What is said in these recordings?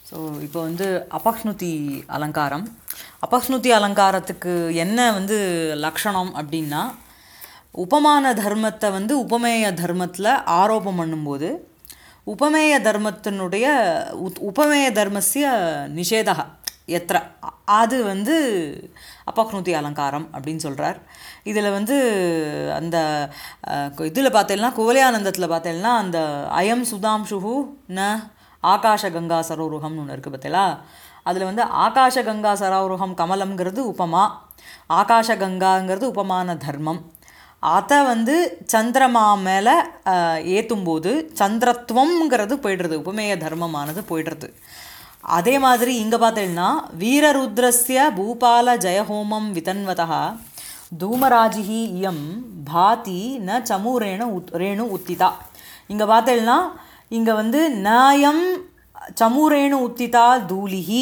So இப்போ வந்து அபக்ஷ்ணுதி அலங்காரம் அபக்ஷ்ணுதி அலங்காரத்துக்கு என்ன வந்து லக்ஷணம் அப்படின்னா உபமான தர்மத்தை வந்து உபமேய தர்மத்தில் ஆரோபம் பண்ணும்போது உபமேய தர்மத்தினுடைய உத் உபமேய தர்மஸ்ய நிஷேதா எத்திர அது வந்து அபக்னுதி அலங்காரம் அப்படின்னு சொல்கிறார் இதில் வந்து அந்த இதில் பார்த்தேன்னா குவலியானந்தத்தில் பார்த்தேன்னா அந்த அயம் சுதாம்சுகு ந ஆகாஷ கங்கா சரோருகம்னு ஒன்று இருக்குது பார்த்தீங்களா அதில் வந்து ஆகாஷ கங்கா சரோருகம் கமலம்ங்கிறது உபமா ஆகாஷ கங்காங்கிறது உபமான தர்மம் அதை வந்து சந்திரமா மேலே ஏற்றும்போது சந்திரத்துவம்ங்கிறது போய்டுறது உபமேய தர்மமானது போய்டுறது அதே மாதிரி இங்கே பார்த்தீங்கன்னா வீரருத்ரஸ்ய பூபால ஜெயஹோமம் விதன்வதா தூமராஜிஹி இயம் பாதி ந சமூரேணு உத் ரேணு உத்திதா இங்கே பார்த்தீங்கன்னா இங்கே வந்து நயம் சமூரேணு உத்திதா தூலிஹி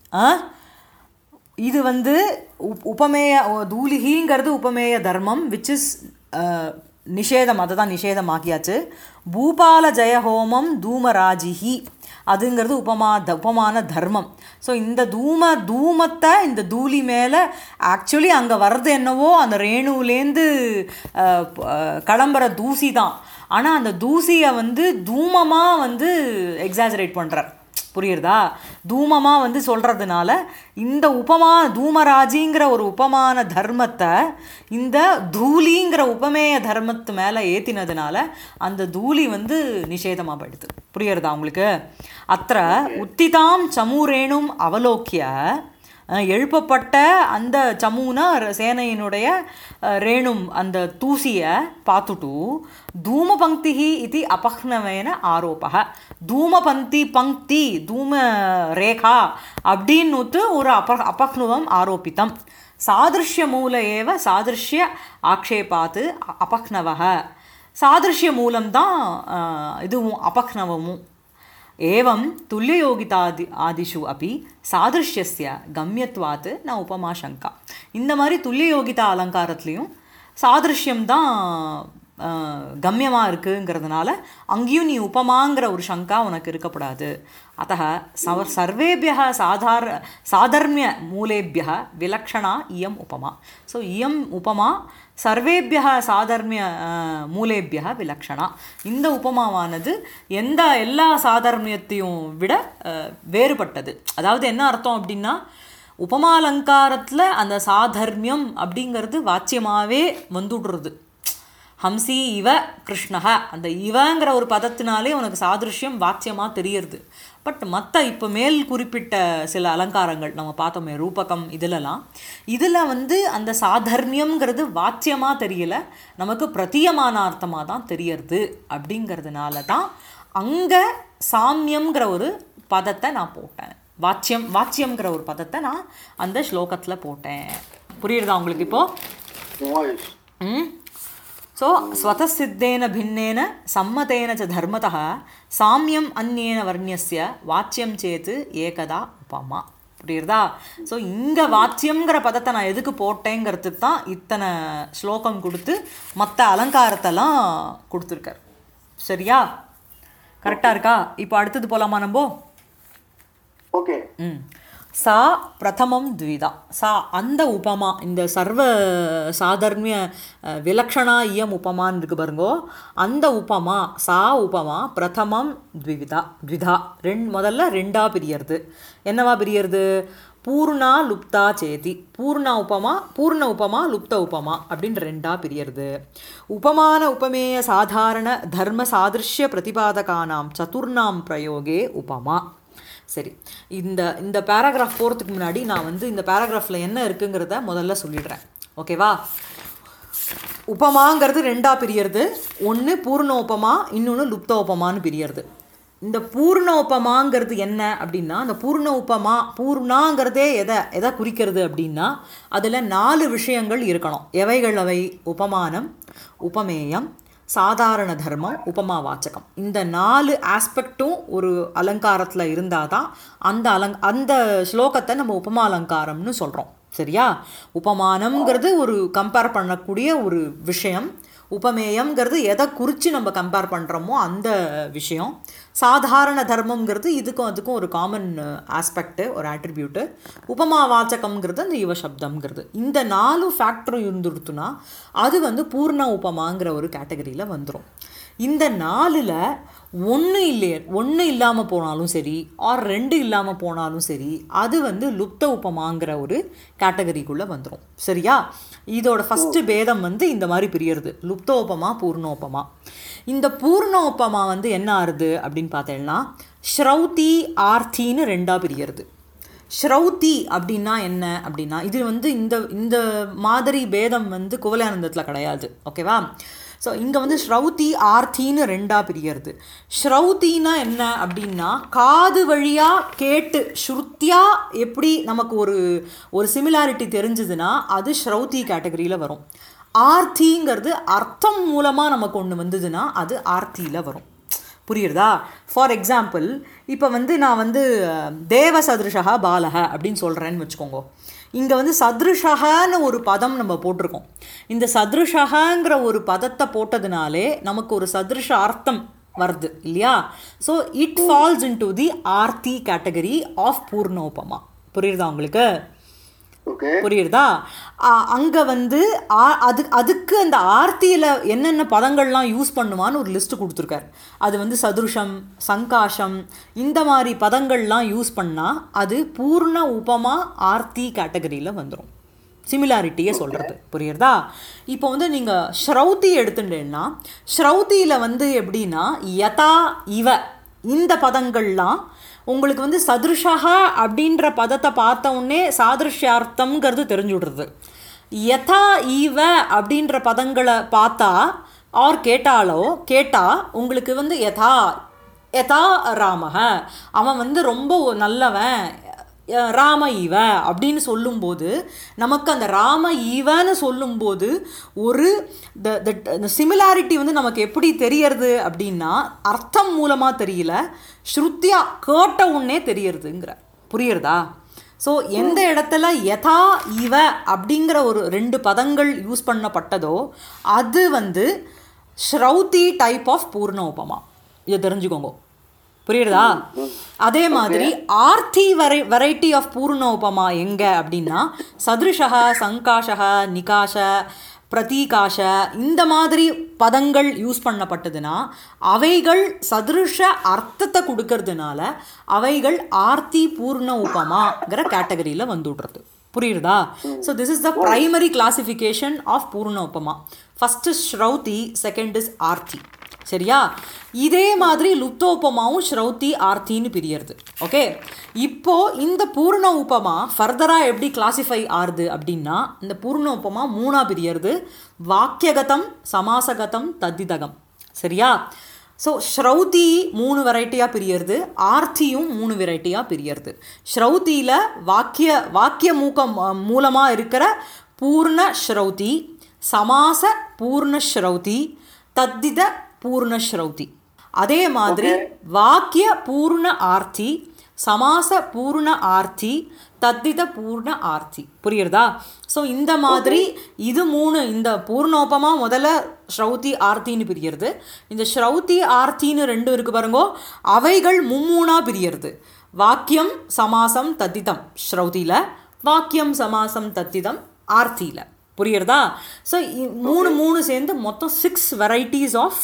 இது வந்து உப் உபமேய தூலிகிங்கிறது உபமேய தர்மம் விச் இஸ் நிஷேதம் அதை தான் நிஷேதமாக்கியாச்சு பூபால ஜெயஹோமம் தூமராஜிஹி அதுங்கிறது உபமா த உபமான தர்மம் ஸோ இந்த தூம தூமத்தை இந்த தூளி மேலே ஆக்சுவலி அங்கே வர்றது என்னவோ அந்த ரேணுலேருந்து கிளம்புற தூசி தான் ஆனால் அந்த தூசியை வந்து தூமமாக வந்து எக்ஸாஜரேட் பண்ணுறார் புரியுறதா தூமமாக வந்து சொல்கிறதுனால இந்த உபமா தூமராஜிங்கிற ஒரு உபமான தர்மத்தை இந்த தூளிங்கிற உபமேய தர்மத்து மேலே ஏற்றினதுனால அந்த தூளி வந்து நிஷேதமாக போயிடுது புரியுறதா உங்களுக்கு அத்த உத்திதாம் சமூரேணும் அவலோக்கிய எழுப்பப்பட்ட அந்த சமூனா சேனையினுடைய ரேணும் அந்த தூசியை பார்த்துட்டு தூமபங்கி இது அபக்னவேன ஆரோபக தூமபந்தி பங்கி தூம ரேகா அப்படின்னுட்டு ஒரு அப அபக்னுவம் ஆரோபித்தம் சாதிருஷ்ய மூல ஏவ சாதிருஷ்ய ஆக்ஷேபாத்து அபக்னவக சாதிருஷ்ய மூலம்தான் இதுவும் அபக்னவமும் ஏவம் துல்லியோகிதாதி ஆதிஷு அப்படி சாதிருஷ்யஸ்ய கம்யத்வாத் ந உபமா சங்கா இந்த மாதிரி துல்லியோகிதா அலங்காரத்துலேயும் சாதிருஷ்யம்தான் கம்யமாக இருக்குங்கிறதுனால அங்கேயும் நீ உபமாங்கிற ஒரு சங்கா உனக்கு இருக்கப்படாது அத்த சவ சர்வேபிய சாதார சாதர்மிய மூலேபிய விலக்ஷணா இயம் உபமா ஸோ இயம் உபமா சர்வேபிய சாதர்மிய மூலேபிய விலக்ஷணா இந்த உபமாவானது எந்த எல்லா சாதர்மியத்தையும் விட வேறுபட்டது அதாவது என்ன அர்த்தம் அப்படின்னா உபமாலங்காரத்தில் அந்த சாதர்மியம் அப்படிங்கிறது வாச்சியமாகவே வந்துடுறது ஹம்சி இவ கிருஷ்ணக அந்த இவங்கிற ஒரு பதத்தினாலே உனக்கு சாதிருஷ்யம் வாக்கியமாக தெரியறது பட் மற்ற இப்போ மேல் குறிப்பிட்ட சில அலங்காரங்கள் நம்ம பார்த்தோமே ரூபகம் இதிலலாம் இதில் வந்து அந்த சாதர்மியம்ங்கிறது வாச்சியமாக தெரியல நமக்கு பிரத்தியமான அர்த்தமாக தான் தெரியறது அப்படிங்கிறதுனால தான் அங்கே சாமியம்ங்கிற ஒரு பதத்தை நான் போட்டேன் வாச்சியம் வாச்சியம்ங்கிற ஒரு பதத்தை நான் அந்த ஸ்லோகத்தில் போட்டேன் புரியுறதா உங்களுக்கு இப்போது ம் ஸோ ஸ்வதசித்தேன பின்னேன சம்மதேன ச தர்மத்தः சாமியம் அந்நேன வர்ணியஸ்ய வாச்சியம் சேத்து ஏகதா உபமா புரியுறதா ஸோ இங்கே வாச்சியம்ங்கிற பதத்தை நான் எதுக்கு போட்டேங்கிறதுக்கு தான் இத்தனை ஸ்லோகம் கொடுத்து மற்ற அலங்காரத்தெல்லாம் கொடுத்துருக்கார் சரியா கரெக்டாக இருக்கா இப்போ அடுத்தது போகலாமா நம்ம ஓகே ம் சா பிரதமம் த்விதா சா அந்த உபமா இந்த சர்வ சாதர்மிய விலக்ஷணா இயம் உபமான்னு இருக்கு பாருங்கோ அந்த உபமா சா உபமா பிரதமம் த்விவிதா த்விதா ரெண் முதல்ல ரெண்டா பிரியறது என்னவா பிரியறது பூர்ணா லுப்தா சேதி பூர்ண உபமா பூர்ண உபமா லுப்த உபமா அப்படின்னு ரெண்டா பிரியறது உபமான உபமேய சாதாரண தர்ம சாதிருஷ்ய பிரதிபாதகானாம் சதுர்ணாம் பிரயோகே உபமா சரி இந்த இந்த பேராகிராஃப் போகிறதுக்கு முன்னாடி நான் வந்து இந்த பேராகிராஃபில் என்ன இருக்குங்கிறத முதல்ல சொல்லிடுறேன் ஓகேவா உபமாங்கிறது ரெண்டாக பிரியறது ஒன்று பூர்ண உபமா இன்னொன்று லுப்த உபமான்னு பிரியறது இந்த பூர்ண உபமாங்கிறது என்ன அப்படின்னா அந்த பூர்ண உபமா பூர்ணாங்கிறதே எதை எதை குறிக்கிறது அப்படின்னா அதில் நாலு விஷயங்கள் இருக்கணும் எவைகள் அவை உபமானம் உபமேயம் சாதாரண தர்மம் உபமா வாச்சகம் இந்த நாலு ஆஸ்பெக்டும் ஒரு அலங்காரத்தில் இருந்தால் தான் அந்த அலங் அந்த ஸ்லோகத்தை நம்ம உபமா அலங்காரம்னு சொல்கிறோம் சரியா உபமானம்ங்கிறது ஒரு கம்பேர் பண்ணக்கூடிய ஒரு விஷயம் உபமேயம்ங்கிறது எதை குறித்து நம்ம கம்பேர் பண்ணுறோமோ அந்த விஷயம் சாதாரண தர்மம்ங்கிறது இதுக்கும் அதுக்கும் ஒரு காமன் ஆஸ்பெக்ட் ஒரு ஆட்ரிபியூட்டு உபமா வாச்சகம்ங்கிறது அந்த இவ சப்தம்ங்கிறது இந்த நாலு ஃபேக்டரும் இருந்துடுத்துனா அது வந்து பூர்ண உபமாங்கிற ஒரு கேட்டகரியில் வந்துடும் இந்த நாலில் ஒன்று இல்லையே ஒன்று இல்லாமல் போனாலும் சரி ஆர் ரெண்டு இல்லாமல் போனாலும் சரி அது வந்து லுப்த உபமாங்கிற ஒரு கேட்டகரிக்குள்ளே வந்துடும் சரியா இதோட ஃபஸ்ட்டு பேதம் வந்து இந்த மாதிரி பிரியறது லுப்தோபமா பூர்ணோபமா இந்த பூர்ணோபமா வந்து என்ன ஆறுது அப்படின்னு பார்த்தேன்னா ஸ்ரௌதி ஆர்த்தின்னு ரெண்டாக பிரியறது ஸ்ரௌதி அப்படின்னா என்ன அப்படின்னா இது வந்து இந்த இந்த மாதிரி பேதம் வந்து குவலானந்தத்தில் கிடையாது ஓகேவா ஸோ இங்கே வந்து ஸ்ரௌதி ஆர்த்தின்னு ரெண்டாக பிரியறது ஸ்ரௌத்தின்னா என்ன அப்படின்னா காது வழியாக கேட்டு ஸ்ருத்தியா எப்படி நமக்கு ஒரு ஒரு சிமிலாரிட்டி தெரிஞ்சதுன்னா அது ஸ்ரௌதி கேட்டகரியில் வரும் ஆர்த்திங்கிறது அர்த்தம் மூலமாக நமக்கு ஒன்று வந்ததுன்னா அது ஆர்த்தியில் வரும் புரியுறதா ஃபார் எக்ஸாம்பிள் இப்போ வந்து நான் வந்து அஹ், தேவ சதுருஷா பாலக அப்படின்னு சொல்கிறேன்னு வச்சுக்கோங்க இங்கே வந்து சதுருஷகான்னு ஒரு பதம் நம்ம போட்டிருக்கோம் இந்த சதுருஷகாங்கிற ஒரு பதத்தை போட்டதுனாலே நமக்கு ஒரு சதுருஷ அர்த்தம் வருது இல்லையா so it falls into the ஆர்த்தி கேட்டகரி ஆஃப் பூர்ணோபமா புரியுறதா உங்களுக்கு ஓகே புரியுறதா அங்கே வந்து ஆ- அது அதுக்கு அந்த ஆர்த்தியில் என்னென்ன பதங்கள்லாம் யூஸ் பண்ணுவான்னு ஒரு லிஸ்ட் கொடுத்துருக்காரு அது வந்து சதுருஷம் சங்காஷம் இந்த மாதிரி பதங்கள்லாம் யூஸ் பண்ணால் அது பூர்ண உபமா ஆர்த்தி கேட்டகரியில் வந்துடும் சிமிலாரிட்டியை சொல்கிறது புரியுறதா இப்போ வந்து நீங்கள் ஸ்ரௌதி எடுத்துட்டேன்னா ஸ்ரௌதியில் வந்து எப்படின்னா யதா இவ இந்த பதங்கள்லாம் உங்களுக்கு வந்து சதுருஷா அப்படின்ற பதத்தை பார்த்த உடனே சாதிருஷ்யார்த்தம்ங்கிறது தெரிஞ்சு விடுறது யதா ஈவ அப்படின்ற பதங்களை பார்த்தா ஆர் கேட்டாலோ கேட்டால் உங்களுக்கு வந்து யதா யதா ராமக அவன் வந்து ரொம்ப நல்லவன் அஹ் ராம ஈவ அப்படின்னு சொல்லும்போது நமக்கு அந்த ராம ஈவன்னு சொல்லும்போது ஒரு த த சிமிலாரிட்டி வந்து நமக்கு எப்படி தெரியறது அப்படின்னா அர்த்தம் மூலமாக தெரியல ஸ்ருத்தியா கேட்ட உடனே தெரியறதுங்கிற புரியுறதா ஸோ எந்த இடத்துல யதா இவ அப்படிங்கிற ஒரு ரெண்டு பதங்கள் யூஸ் பண்ணப்பட்டதோ அது வந்து ஸ்ரௌதி டைப் ஆஃப் பூர்ண உபமா இதை தெரிஞ்சுக்கோங்க புரியுறதா அதே மாதிரி ஆர்த்தி வரை வெரைட்டி ஆஃப் பூர்ண உபமா எங்க அப்படின்னா சதுருஷக சங்காஷக நிகாஷ பிரதீகாஷ இந்த மாதிரி பதங்கள் யூஸ் பண்ணப்பட்டதுன்னா அவைகள் சதுருஷ அர்த்தத்தை கொடுக்கறதுனால அவைகள் ஆர்த்தி பூர்ண உபமாங்கிற கேட்டகரியில் வந்துடுறது புரியுறதா so this is the primary classification of பூர்ண உபமா ஃபர்ஸ்ட் ஸ்ரௌதி செகண்ட் இஸ் ஆர்த்தி சரியா இதே மாதிரி லுப்தோபமாவும் ஸ்ரௌதி ஆர்த்தின்னு பிரியறது ஓகே இப்போ இந்த பூர்ண உபமா ஃபர்தராக எப்படி கிளாசிஃபை ஆறுது அப்படின்னா இந்த பூர்ண உபமா மூணா பிரியறது வாக்கியகதம் சமாசகதம் தத்திதகம் சரியா ஸோ ஸ்ரௌதி மூணு வெரைட்டியாக பிரியறது ஆர்த்தியும் மூணு வெரைட்டியாக பிரியறது ஸ்ரௌதியில் வாக்கிய வாக்கிய மூக்கம் மூலமாக இருக்கிற பூர்ண ஸ்ரௌதி சமாச பூர்ண ஸ்ரௌதி தத்தித பூர்ண ஸ்ரௌதி அதே மாதிரி வாக்கிய பூர்ண ஆர்த்தி சமாச பூர்ண ஆர்த்தி தத்தித பூர்ண ஆர்த்தி புரியுறதா ஸோ இந்த மாதிரி இது மூணு இந்த பூர்ணோபமா முதல்ல ஸ்ரௌதி ஆர்த்தின்னு பிரியறது இந்த ஸ்ரௌதி ஆர்த்தின்னு ரெண்டு இருக்கு பாருங்கோ அவைகள் மும்மூணா பிரியறது வாக்கியம் சமாசம் தத்திதம் ஸ்ரௌதியில் வாக்கியம் சமாசம் தத்திதம் ஆர்த்தியில் புரியுறதா ஸோ மூணு மூணு சேர்ந்து மொத்தம் சிக்ஸ் வெரைட்டிஸ் ஆஃப்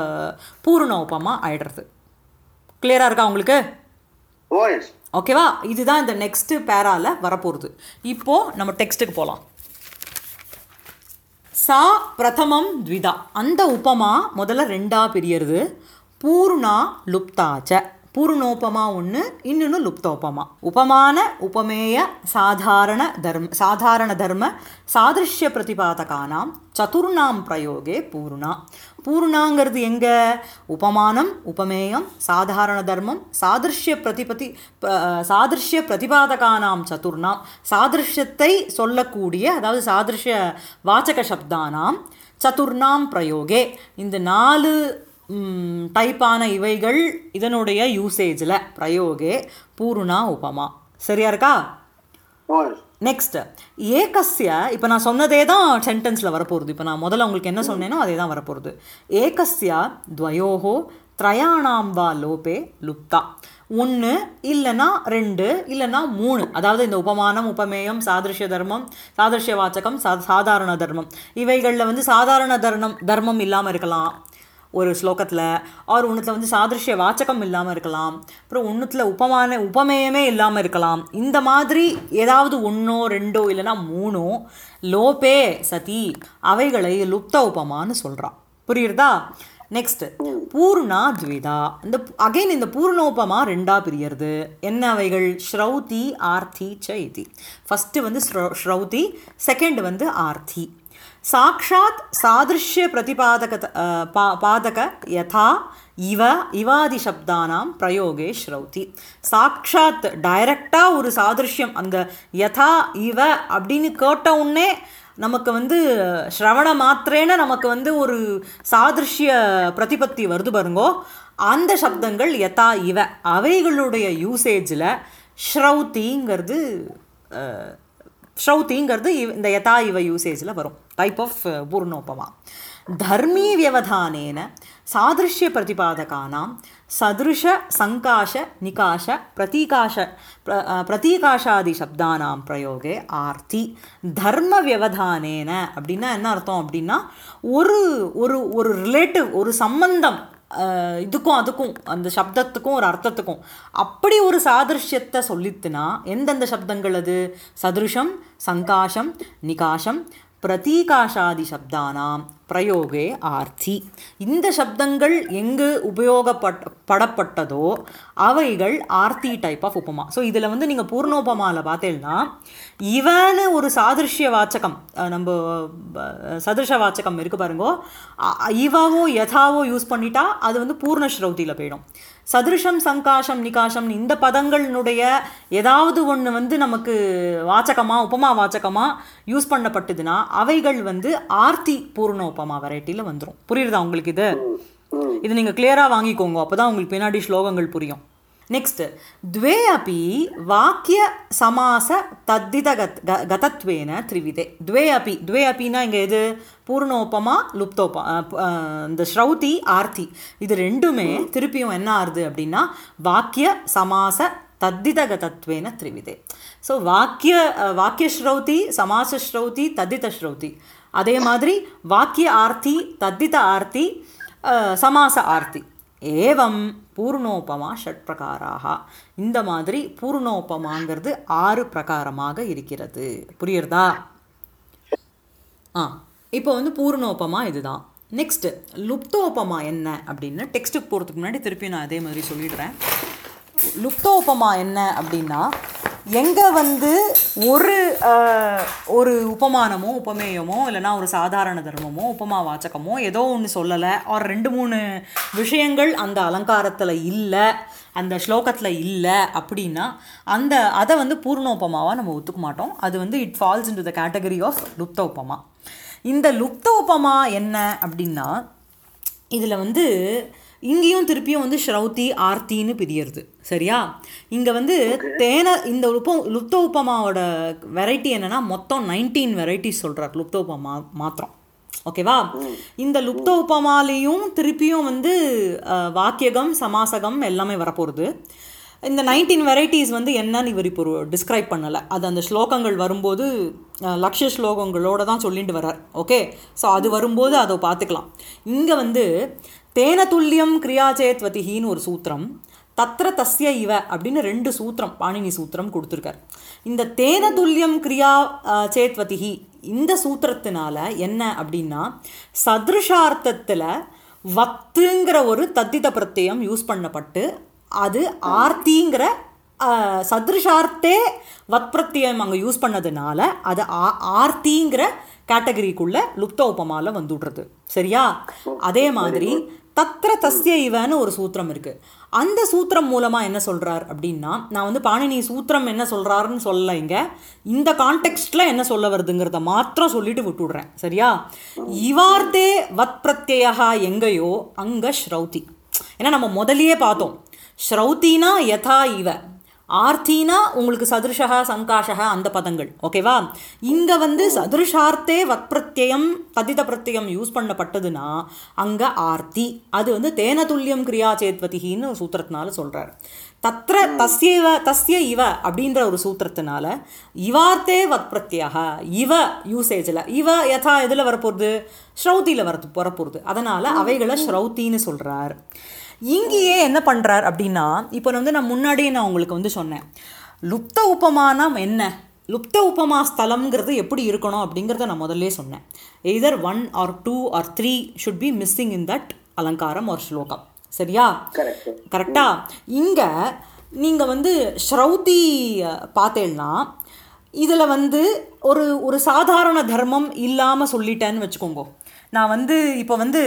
பூர்ணோபமா ஆயிடுறது கிளியராக இருக்கா உங்களுக்கு ஓஎஸ் ஓகேவா இதுதான் இந்த நெக்ஸ்ட் பேரால வரப்போகிறது இப்போ நம்ம டெக்ஸ்ட்டுக்கு போகலாம் சா பிரதமம் த்விதா அந்த உபமா முதல்ல ரெண்டா பிரியறது பூர்ணா லுப்தாச்ச பூர்ணோபமா ஒன்று இன்னொன்று லுப்தோபமா உபமான உபமேய சாதாரண தர்ம சாதாரண தர்ம சாதிருஷ்ய பிரதிபாதகானாம் சதுர்ணாம் பிரயோகே பூர்ணா பூர்ணாங்கிறது எங்க உபமானம் உபமேயம் சாதாரண தர்மம் சாதிருஷ்ய பிரதிபதி ப- சாதிருஷ்ய பிரதிபாதகானாம் சதுர்ணாம் சாதிருஷ்யத்தை சொல்லக்கூடிய அதாவது சாதிருஷ்ய வாச்சக சப்தானாம் சதுர்ணாம் பிரயோகே இந்த நாலு ம், டைப்பான இவைகள் இதனுடைய யூசேஜில் பிரயோகே பூர்ணா உபமா சரியா இருக்கா ஓஎஸ் நெக்ஸ்ட் ஏகஸ்ய இப்போ நான் சொன்னதே தான் சென்டென்ஸில் வரப்போகுது இப்போ நான் முதல்ல உங்களுக்கு என்ன சொன்னேனோ அதே தான் வரப்போகுது ஏகஸ்ய துவயோகோ த்ரயாணாம் வா லோபே லுப்தா ஒன்று இல்லைன்னா ரெண்டு இல்லைன்னா மூணு அதாவது இந்த உபமானம் உபமேயம் சாதிருஷ்ய தர்மம் சாதிருஷ்ய வாச்சகம் சா சாதாரண தர்மம் இவைகளில் வந்து சாதாரண தர்மம் தர்மம் இல்லாமல் இருக்கலாம் ஒரு ஸ்லோகத்தில் ஆர் ஒன்றுத்தில் வந்து சாதிருஷ்ய வாச்சகம் இல்லாமல் இருக்கலாம் அப்புறம் ஒன்றுத்தில் உபமான உபமேயமே இல்லாமல் இருக்கலாம் இந்த மாதிரி ஏதாவது ஒன்றோ ரெண்டோ இல்லைன்னா மூணோ லோபே சதி அவைகளை லுப்த உபமான்னு சொல்கிறான் புரியுறதா நெக்ஸ்ட் பூர்ணா த்விதா இந்த அகைன் இந்த பூர்ணோபமா ரெண்டா பிரியறது என்ன அவைகள் ஸ்ரௌதி ஆர்த்தி ச இதி ஃபஸ்ட்டு வந்து ஸ்ரௌ- ஸ்ரௌதி செகண்ட் வந்து ஆர்த்தி சாக்ஷாத் சாதிருஷ்ய பிரதிபாதக பா பாதக யதா இவ இவாதி சப்தானாம் பிரயோகே ஸ்ரௌதி சாக்ஷாத் டைரக்டாக ஒரு சாதிருஷ்யம் அந்த யதா இவ அப்படின்னு கேட்ட உடனே நமக்கு வந்து ஸ்ரவண மாத்திரேன நமக்கு வந்து ஒரு சாதிருஷ்ய பிரதிபத்தி வருது பாருங்கோ அந்த சப்தங்கள் யதா இவ அவைகளுடைய யூசேஜில் ஸ்ரௌதிங்கிறது அஹ், ஸ்ரௌதிங்கிறது இவ்- இந்த யதா இவ யூசேஜில் வரும் டைப் ஆஃப் பூர்ணோபமா தர்மீ வியவதானேன சாதிருஷ்ய பிரதிபாதகானாம் சதுருஷ சங்காஷ நிகாஷ பிரதீகாஷ பிர- அஹ், பிரதீகாஷாதி சப்தானாம் பிரயோகே ஆர்த்தி தர்ம வியவதானேன அப்படின்னா என்ன அர்த்தம் அப்படின்னா ஒரு ஒரு ஒரு ரிலேட்டிவ் ஒரு சம்பந்தம் அஹ், இதுக்கும் அதுக்கும் அந்த சப்தத்துக்கும் ஒரு அர்த்தத்துக்கும் அப்படி ஒரு சாதிருஷ்யத்தை சொல்லித்துனா எந்தெந்த சப்தங்கள் அது சதுருஷம் சங்காஷம் நிகாஷம் பிரதீகாஷாதி சப்தானாம் பிரயோகே ஆர்த்தி இந்த சப்தங்கள் எங்கு உபயோகப்பட் படப்பட்டதோ அவைகள் ஆர்த்தி டைப் ஆஃப் உபமா ஸோ இதில் வந்து நீங்கள் பூர்ணோபமாவில் பார்த்தீங்கன்னா இவன்னு ஒரு சாதிருஷ்ய வாச்சகம் அஹ் நம்ம அஹ், சதுருஷ வாச்சகம் இருக்கு பாருங்கோ அ- இவாவோ யதாவோ யூஸ் பண்ணிட்டா அது வந்து பூர்ண ஸ்ரௌதியில் போயிடும் சதுருஷம் சங்காஷம் நிகாஷம் இந்த பதங்களினுடைய ஏதாவது ஒன்று வந்து நமக்கு வாச்சகமாக உபமா வாச்சகமாக யூஸ் பண்ணப்பட்டதுன்னா அவைகள் வந்து ஆர்த்தி பூர்ண உபமா வெரைட்டியில் வந்துடும் புரியுறதா உங்களுக்கு இது இது நீங்கள் கிளியராக வாங்கிக்கோங்க அப்போ தான் உங்களுக்கு பின்னாடி ஸ்லோகங்கள் புரியும் நெக்ஸ்ட் द्वे अपि வாக்கிய சமாச தத்தித கத் க- கதத்வேன த்ரிவிதே द्वे अपि द्वे அப்பின்னா இங்கே எது பூர்ணோபமா லுப்தோபா அஹ், ப- அஹ், இந்த ஸ்ரௌதி ஆர்த்தி இது ரெண்டுமே திருப்பியும் என்ன ஆறுது அப்படின்னா வாக்கிய சமாச தத்திதகதத்வேன த்ரிவிதே ஸோ வாக்கிய அஹ், வாக்கிய ஸ்ரௌதி சமாச ஸ்ரௌதி தத்தித ஸ்ரௌதி அதே மாதிரி வாக்கிய ஆர்த்தி தத்தித ஆர்த்தி அஹ், சமாச ஆர்த்தி ஏவம் பூர்ணோபமா ஷட் பிரகாராக இந்த மாதிரி பூர்ணோபமாங்கிறது ஆறு பிரகாரமாக இருக்கிறது புரியுறதா ஆ இப்போ வந்து பூர்ணோபமா இதுதான் நெக்ஸ்ட் லுப்தோபமா என்ன அப்படின்னு டெக்ஸ்ட்டுக்கு போகிறதுக்கு முன்னாடி திருப்பி நான் அதே மாதிரி சொல்லிடுறேன் லுப்தோபமா என்ன அப்படின்னா எங்கே வந்து ஒரு அஹ், ஒரு உபமானமோ உபமேயமோ இல்லைன்னா ஒரு சாதாரண தர்மமோ உபமா வாச்சகமோ ஏதோ ஒன்று சொல்லலை ஒரு ரெண்டு மூணு விஷயங்கள் அந்த அலங்காரத்தில் இல்லை அந்த ஸ்லோகத்தில் இல்லை அப்படின்னா அந்த அதை வந்து பூர்ணோபமாவாக நம்ம ஒத்துக்க மாட்டோம் அது வந்து it falls into the category of லுப்தோபமா இந்த லுப்தோபமா என்ன அப்படின்னா இதில் வந்து இங்கேயும் திருப்பியும் வந்து ஸ்ரௌதி ஆர்த்தின்னு பிரியறது சரியா இங்கே வந்து தேன இந்த உப்ப லுப்த உப்பமாவோட வெரைட்டி என்னன்னா மொத்தம் நைன்டீன் வெரைட்டிஸ் சொல்கிறார் லுப்த உப்பமா மாத்திரம் ஓகேவா இந்த லுப்த உப்பமாலேயும் திருப்பியும் வந்து அஹ், வாக்கியகம் சமாசகம் எல்லாமே வரப்போகிறது இந்த நைன்டீன் வெரைட்டிஸ் வந்து என்னன்னு இவர் இப்போ டிஸ்கிரைப் பண்ணலை அது அந்த ஸ்லோகங்கள் வரும்போது அஹ், லக்ஷ்ய ஸ்லோகங்களோட தான் சொல்லிட்டு வர்றார் ஓகே ஸோ அது வரும்போது அதை பார்த்துக்கலாம் இங்கே வந்து தேன துல்லியம் கிரியாச்சேத்வதிகின்னு ஒரு சூத்திரம் தத்ர தஸ்ய இவ அப்படின்னு ரெண்டு சூத்திரம் பாணினி சூத்திரம் கொடுத்துருக்கார் இந்த தேன துல்லியம் கிரியா அஹ், சேத்வதிகி இந்த சூத்திரத்தினால என்ன அப்படின்னா சதிருஷார்த்தத்தில் வத்துங்கிற ஒரு தத்தித பிரत्यயம் யூஸ் பண்ணப்பட்டு அது ஆர்த்திங்கிற அஹ், சதிருஷார்த்தே வத் பிரத்தியம் அங்கே யூஸ் பண்ணதுனால அது ஆ- ஆர்த்திங்கிற கேட்டகரிக்குள்ள லுப்த உபமால வந்துடுறது சரியா அதே மாதிரி தத்ர தஸ்ய இவன்னு ஒரு சூத்திரம் இருக்கு அந்த சூத்திரம் மூலமா என்ன சொல்றார் அப்படின்னா நான் வந்து பாணினி சூத்திரம் என்ன சொல்றாருன்னு சொல்ல இங்க இந்த கான்டெக்ட்ல என்ன சொல்ல வருதுங்கிறத மாத்திரம் சொல்லிட்டு விட்டுடுறேன் சரியா இவார்த்தே வத் பிரத்யயா எங்கேயோ அங்க ஸ்ரௌதி ஏன்னா நம்ம முதலியே பார்த்தோம் ஸ்ரௌத்தினா யதா இவ ஆர்த்தினா உங்களுக்கு சதுருஷா சங்காஷா அந்த பதங்கள் ஓகேவா இங்க வந்து சதுருஷார்த்தே வத்பிரத்யம் ததித பிரத்யம் யூஸ் பண்ணப்பட்டதுன்னா அங்க ஆர்த்தி அது வந்து தேன துல்லியம் கிரியா சேத்வதிகின்னு ஒரு சூத்திரத்தினால சொல்றார் தத்ர தஸ்யவ தஸ்ய இவ அப்படின்ற ஒரு சூத்திரத்தினால இவார்த்தே வத்பிரத்யாக இவ யூசேஜில் இவ யதா எதில் வரப்போகுது ஸ்ரௌத்தியில் வர வரப்போகுது அதனால் அவைகளை ஸ்ரௌத்தின்னு சொல்கிறார் இங்கேயே என்ன பண்ணுறார் அப்படின்னா இப்போ வந்து நான் முன்னாடியே நான் உங்களுக்கு வந்து சொன்னேன் லுப்த உபமானம் என்ன லுப்த உபமா ஸ்தலம்ங்கிறது எப்படி இருக்கணும் அப்படிங்கிறத நான் முதல்ல சொன்னேன் either one or two or three should be missing in that அலங்காரம் ஒரு ஸ்லோகம் சரியா Correct. கரெக்டா இங்கே நீங்கள் வந்து ஸ்ரௌதி பார்த்தேன்னா இதில் வந்து ஒரு ஒரு சாதாரண தர்மம் இல்லாமல் சொல்லிட்டேன்னு வச்சுக்கோங்க நான் வந்து இப்போ வந்து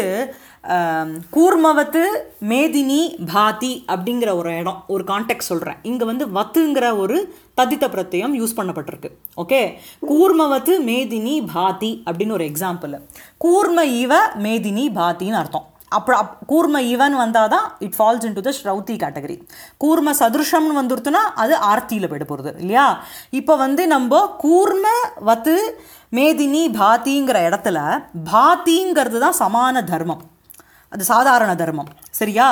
ஆம், கூர்மவத்து மேதினி பாதி அப்படிங்கிற ஒரு இடம் ஒரு கான்டெக்ட் சொல்கிறேன் இங்கே வந்து வத்துங்கிற ஒரு ததித்த பிரத்யம் யூஸ் பண்ணப்பட்டிருக்கு ஓகே கூர்மவத்து மேதினி பாதி அப்படின்னு ஒரு எக்ஸாம்பிள் கூர்ம இவ மேதினி பாத்தின்னு அர்த்தம் அப்புறம் அப் கூர்ம இவன் வந்தால் தான் it falls into the ஸ்ரௌத்தி கேட்டகரி கூர்ம சதுருஷம்னு வந்துருத்துனா அது ஆர்த்தியில் போயிட போகிறது இல்லையா இப்போ வந்து நம்ம கூர்ம வத்து மேதினி பாத்திங்கிற இடத்துல பாத்திங்கிறது தான் சமான தர்மம் அது சாதாரண தர்மம் சரியா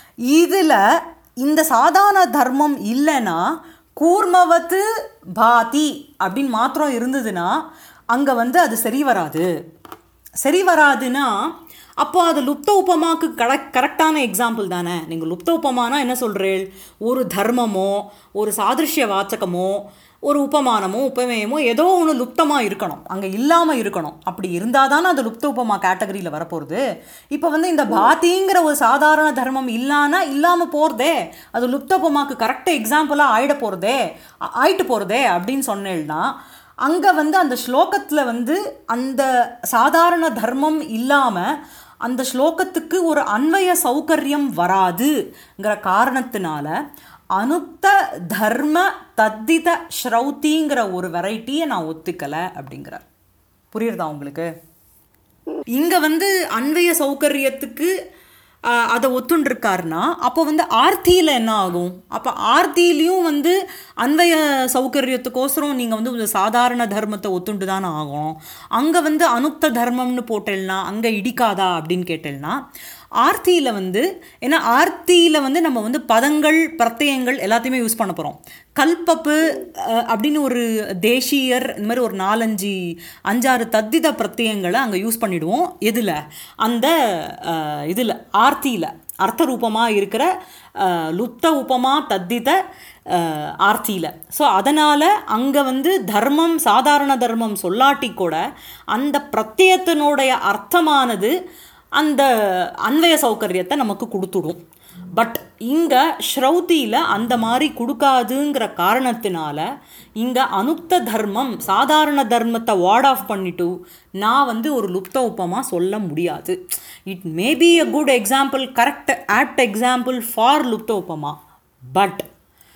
இதில் இந்த சாதாரண தர்மம் இல்லைன்னா கூர்மவத்து பாதி அப்படின்னு மாத்திரம் இருந்ததுன்னா அங்கே வந்து அது சரி வராது சரி வராதுன்னா அப்போ அது லுப்த உபமாக்கு கரெக்ட் கரெக்டான எக்ஸாம்பிள் தானே நீங்கள் லுப்த உபமானா என்ன சொல்கிறீள் ஒரு தர்மமோ ஒரு சாதிருஷ்ய வாச்சகமோ ஒரு உபமானமோ உபமேயமோ ஏதோ ஒன்று லுப்தமாக இருக்கணும் அங்கே இல்லாமல் இருக்கணும் அப்படி இருந்தால் தானே அது லுப்த உபமா கேட்டகரியில் வரப்போகிறது இப்போ வந்து இந்த பாத்திங்கிற ஒரு சாதாரண தர்மம் இல்லானா இல்லாமல் போகிறதே அது லுப்த உபமாக்கு கரெக்டாக எக்ஸாம்பிளாக ஆயிட போகிறதே ஆயிட்டு போகிறதே அப்படின்னு சொன்னேன்னா அங்கே வந்து அந்த ஸ்லோகத்தில் வந்து அந்த சாதாரண தர்மம் இல்லாமல் அந்த ஸ்லோகத்துக்கு ஒரு அன்வய சௌகரியம் வராதுங்கிற காரணத்தினால அனுக்த தர்ம தத்தித ஸ்ரௌத்திங்கிற ஒரு வெரைட்டியை நான் ஒத்துக்கலை அப்படிங்கிறார் புரியுறதா உங்களுக்கு இங்கே வந்து அன்வய சௌகரியத்துக்கு ஆஹ், அதை ஒத்துண்டிருக்காருன்னா அப்போ வந்து ஆர்த்தியில் என்ன ஆகும் அப்போ ஆர்த்திலையும் வந்து அன்வய சௌகரியத்துக்கோசரம் நீங்கள் வந்து ஒரு சாதாரண தர்மத்தை ஒத்துண்டு தானே ஆகும் அங்கே வந்து அனுக்த தர்மம்னு போட்டேல்னா அங்கே இடிக்காதா அப்படின்னு கேட்டேல்னா ஆர்த்தியில் வந்து ஏன்னா ஆர்த்தியில் வந்து நம்ம வந்து பதங்கள் பிரत्यயங்கள் எல்லாத்தையுமே யூஸ் பண்ண போகிறோம் கல்பப்பு அஹ், அப்படின்னு ஒரு தேசியர் இந்த மாதிரி ஒரு நாலஞ்சு அஞ்சாறு தத்தித பிரत्यயங்களை அங்கே யூஸ் பண்ணிடுவோம் எதில் அந்த இதில் ஆர்த்தியில் அர்த்த ரூபமாக இருக்கிற அஹ், லுப்த உபமா தத்தித அஹ், ஆர்த்தியில் ஸோ அதனால் அங்கே வந்து தர்மம் சாதாரண தர்மம் சொல்லாட்டி கூட அந்த பிரत्यயத்தினுடைய அர்த்தமானது அந்த அன்வய சௌகரியத்தை நமக்கு கொடுத்துடும் பட் இங்கே ஸ்ரௌதியில் அந்த மாதிரி கொடுக்காதுங்கிற காரணத்தினால இங்கே அனுக்த தர்மம் சாதாரண தர்மத்தை வார்ட் ஆஃப் பண்ணிட்டு நான் வந்து ஒரு லுப்த உப்பமாக சொல்ல முடியாது it may be a good example correct apt example for லுப்த உப்பமா பட்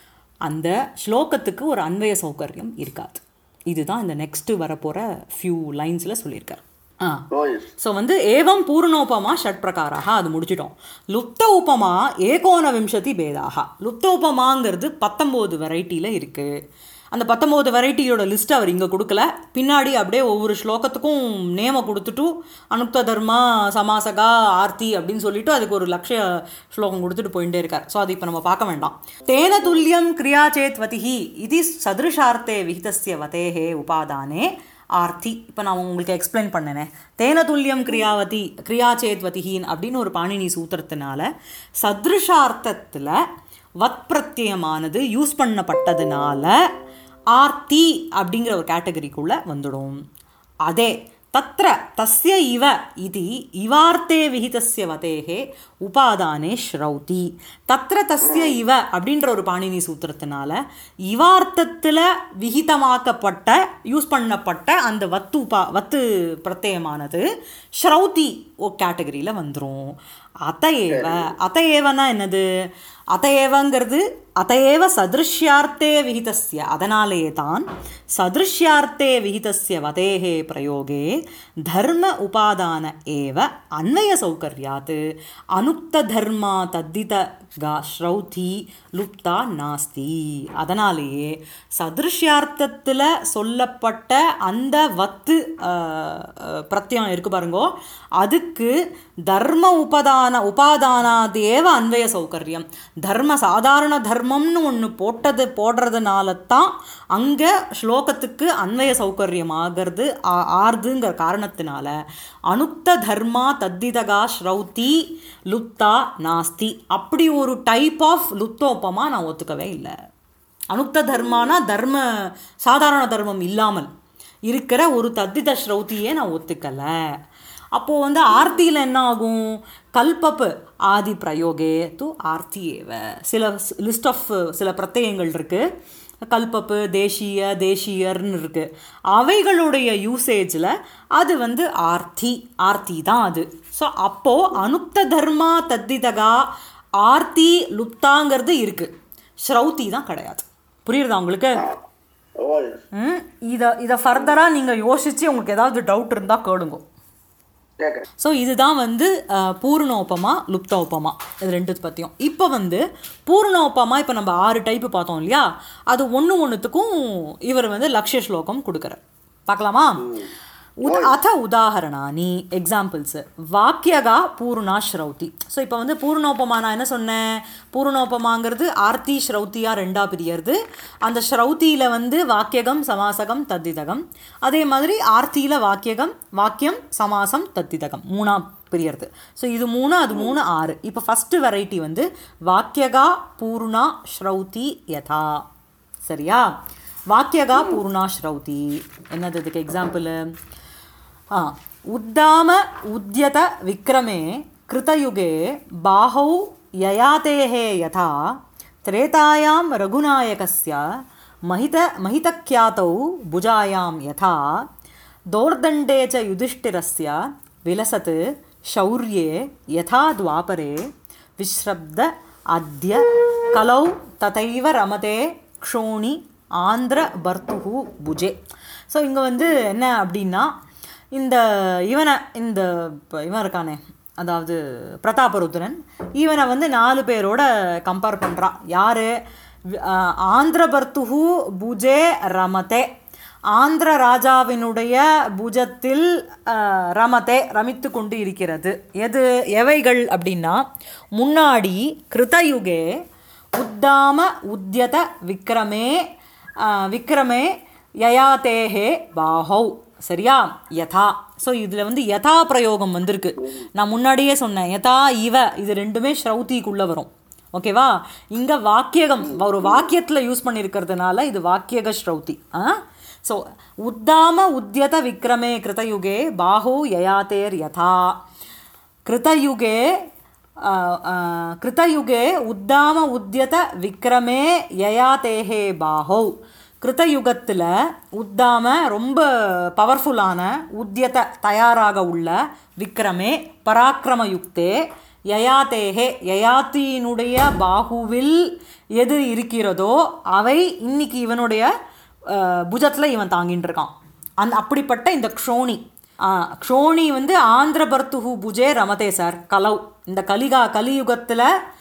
அந்த ஸ்லோகத்துக்கு ஒரு அன்வய சௌகரியம் இருக்காது இதுதான் இந்த நெக்ஸ்ட்டு வரப்போகிற ஃபியூ லைன்ஸில் சொல்லியிருக்கார் ஆ Oh, yes. ஸோ வந்து ஏவம் பூர்ணோபமா ஷட் பிரகாராக அது முடிச்சிட்டோம் லுப்த உபமா ஏகோன விம்சதி பேதாக லுப்த உபமாங்கிறது பத்தொம்போது வெரைட்டியில் இருக்குது அந்த பத்தொம்போது வெரைட்டியோட லிஸ்ட் அவர் இங்கே கொடுக்கல பின்னாடி அப்படியே ஒவ்வொரு ஸ்லோகத்துக்கும் நேம கொடுத்துட்டு அனுக்த தர்மா சமாசகா ஆர்த்தி அப்படின்னு சொல்லிட்டு அதுக்கு ஒரு லட்சிய ஸ்லோகம் கொடுத்துட்டு போயிட்டே இருக்கார் ஸோ அது இப்போ நம்ம பார்க்க வேண்டாம் தேன துல்லியம் கிரியா சேத் வதிஹி இது சதுருஷார்த்தே விகிதஸ்ய வதேஹே உபாதானே ஆர்த்தி இப்போ நான் உங்களுக்கு எக்ஸ்பிளைன் பண்ணனே தேன துல்லியம் கிரியாவதி கிரியாச்சேத்வதிஹீன் அப்படின்னு ஒரு பாணினி சூத்திரத்தினால சத்ருஷார்த்தத்தில் வத் பிரத்யமானது யூஸ் பண்ணப்பட்டதுனால ஆர்த்தி அப்படிங்கிற ஒரு கேட்டகரிக்குள்ளே வந்துடும் அதே தத்ர தஸ்ய இவ இது இவார்த்தே விகிதஸ்ய வதேகே உபாதானே ஸ்ரௌதி தத்ர தஸ்ய இவ அப்படின்ற ஒரு பாணினி சூத்திரத்தினால இவார்த்தத்தில் விகிதமாக்கப்பட்ட யூஸ் பண்ணப்பட்ட அந்த வத்து உபா வத்து பிரத்யமானது ஸ்ரௌதி ஓ கேட்டகரியில் வந்துடும் அத்தையேவ அத்தையேவனா என்னது அத்தையேவங்கிறது அத்தையேவ சதிருஷ்யார்த்தே விகிதஸ்ய அதனாலேயே தான் சதிருஷ்யார்த்தே விகிதஸ்ய வதேகே பிரயோகே தர்ம உபாதான ஏவ அன்வய சௌகர்யாத் அனுக்த தர்மா தத்தித கா ஸ்ரௌதி லுப்தா நாஸ்தி அதனாலேயே சதிருஷ்யார்த்தத்தில் சொல்லப்பட்ட அந்த வத்து அஹ், அஹ், பிரத்யம் இருக்கு பாருங்கோ அதுக்கு தர்ம உபதான உபாதானாதேவ அன்வய சௌகரியம் தர்ம சாதாரண தர்மம்னு ஒன்று போட்டது போடுறதுனால தான் அங்கே ஸ்லோகத்துக்கு அன்வய சௌகரியம் ஆகிறது ஆ- ஆறுதுங்கிற காரணத்தினால அனுக்த தர்மா தத்திதகா ஸ்ரௌதி லுப்தா நாஸ்தி அப்படி ஒரு டைப் ஆஃப் லுப்தோப்பமா நான் ஒத்துக்கவே இல்லை அனுக்த தர்மானா தர்ம சாதாரண தர்மம் இல்லாமல் இருக்கிற ஒரு தத்தித ஸ்ரௌதியே நான் ஒத்துக்கலை அப்போது வந்து ஆர்த்தியில் என்ன ஆகும் கல்பப்பு ஆதி பிரயோகே து ஆர்த்தி ஏவ சில லிஸ்ட் ஆஃப் சில பிரத்யங்கள் இருக்குது கல்பப்பு தேசிய தேசியர்னு இருக்குது அவைகளுடைய யூசேஜில் அது வந்து ஆர்த்தி ஆர்த்தி தான் அது ஸோ அப்போது அனுக்த தர்மா தத்திதகா ஆர்த்தி லுப்தாங்கிறது இருக்குது ஸ்ரௌதி தான் கிடையாது புரியுறதா உங்களுக்கு Oh, yes. ம் இதை இதை ஃபர்தராக நீங்கள் யோசித்து உங்களுக்கு ஏதாவது டவுட் இருந்தால் கேளுங்க கேட்குறேன் ஸோ இதுதான் வந்து அஹ், பூர்ணோபமா லுப்தோபமா இது ரெண்டு பற்றியும் இப்போ வந்து பூர்ணோபமா இப்போ நம்ம ஆறு டைப்பு பார்த்தோம் இல்லையா அது ஒன்று ஒன்றுத்துக்கும் இவர் வந்து லக்ஷ்ய ஸ்லோகம் கொடுக்குறார் பார்க்கலாமா உத் அத உதாகரணானி எக்ஸாம்பிள்ஸ் வாக்கியகா பூர்ணா ஸ்ரௌதி ஸோ இப்போ வந்து பூர்ணோபமா நான் என்ன சொன்னேன் பூர்ணோபமாங்கிறது ஆர்த்தி ஸ்ரௌத்தியா ரெண்டா பிரியறது அந்த ஸ்ரௌத்தியில் வந்து வாக்கியகம் சமாசகம் தத்திதகம் அதே மாதிரி ஆர்த்தியில் வாக்கியகம் வாக்கியம் சமாசம் தத்திதகம் மூணா பிரியறது ஸோ இது மூணு அது மூணு ஆறு இப்போ ஃபஸ்ட்டு வெரைட்டி வந்து வாக்கியகா பூர்ணா ஸ்ரௌதி யதா சரியா வாக்கியகா பூர்ணா ஸ்ரௌதி என்னது இதுக்கு எக்ஸாம்பிள் ஆ உத்தாம உத்யத விக்ரமே கிருதயுகே பாஹௌ யயாதேः யதா त्रेतायां रघुनायकस्य महित महितख्यातौ भुजायां यथा दोर्दण्डे च युधिष्ठिरस्य विलसत् शौर्ये यथा द्वापरे विश्रब्द अद्य कलौ तथैव रमते க்ஷோணி ஆந்திர பர்த்துஹு புஜே ஸோ இங்கே வந்து என்ன அப்படின்னா இந்த இவனை இந்த இப்போ இவன் இருக்கானே அதாவது பிரதாபருத்ரன் இவனை வந்து நாலு பேரோட கம்பேர் பண்ணுறான் யார் ஆந்திர பர்த்துஹு புஜே ரமதே ஆந்திர ராஜாவினுடைய புஜத்தில் அஹ், ரமதே ரமித்து கொண்டு இருக்கிறது எது எவைகள் அப்படின்னா முன்னாடி கிருதயுகே உத்தாம உத்யத விக்ரமே அஹ், விக்ரமே யயாதேஹே பாஹௌ சரியா யதா ஸோ இதில் வந்து யதா பிரயோகம் வந்திருக்கு நான் முன்னாடியே சொன்னேன் யதா இவ இது ரெண்டுமே ஸ்ரௌதிக்குள்ளே வரும் ஓகேவா இங்கே வாக்கியகம் ஒரு வாக்கியத்தில் யூஸ் பண்ணியிருக்கிறதுனால இது வாக்கியக ஸ்ரௌதி ஆ ஸோ உத்தாம உத்யத விக்ரமே கிருதயுகே பாஹு யயாதேர் யதா கிருதயுகே ஆ, ஆ, கிருதயுகே உத்தாம உத்யத விக்ரமே யயாதேஹே பாஹௌ கிருதயுகத்தில் உத்தாம ரொம்ப பவர்ஃபுல்லான உத்யத தயாராக உள்ள விக்ரமே பராக்கிரமயுக்தே யயாதேஹே யயாத்தியினுடைய பாகுவில் எது இருக்கிறதோ அவை இன்னைக்கு இவனுடைய புஜத்தில் இவன் தாங்கிட்டு இருக்கான் அந்த அப்படிப்பட்ட இந்த க்ஷோணி ஆ, க்ஷோணி வந்து ஆந்திர பர்த்துஹு புஜே ரமதே சார் கலவ் இந்த கலிகா கலியுகத்தில்